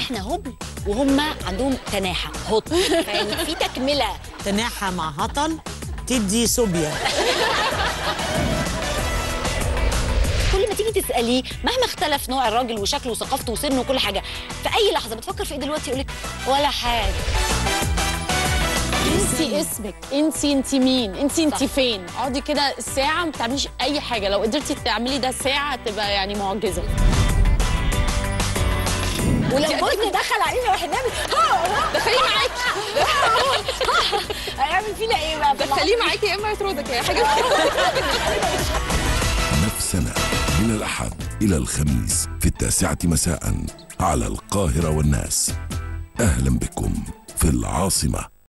احنا هبل وهم عندهم تناحه هط يعني في تكمله تناحة مع هطل تدي سوبيا كل ما تيجي تساليه مهما اختلف نوع الراجل وشكله وثقافته وسنه وكل حاجه في اي لحظه بتفكر في ايه دلوقتي يقول لك ولا حاجه انسي اسمك انسي انت مين انسي انت صح. فين اقعدي كده ساعه ما بتعمليش اي حاجه لو قدرتي تعملي ده ساعه تبقى يعني معجزه ولو جوزنا دخل علينا واحنا نعمل دخليه معاكي هيعمل فينا ايه بقى دخليه معاكي يا اما يطردك يا حاجه نفسنا من الأحد إلى الخميس في التاسعة مساء على القاهرة والناس أهلا بكم في العاصمة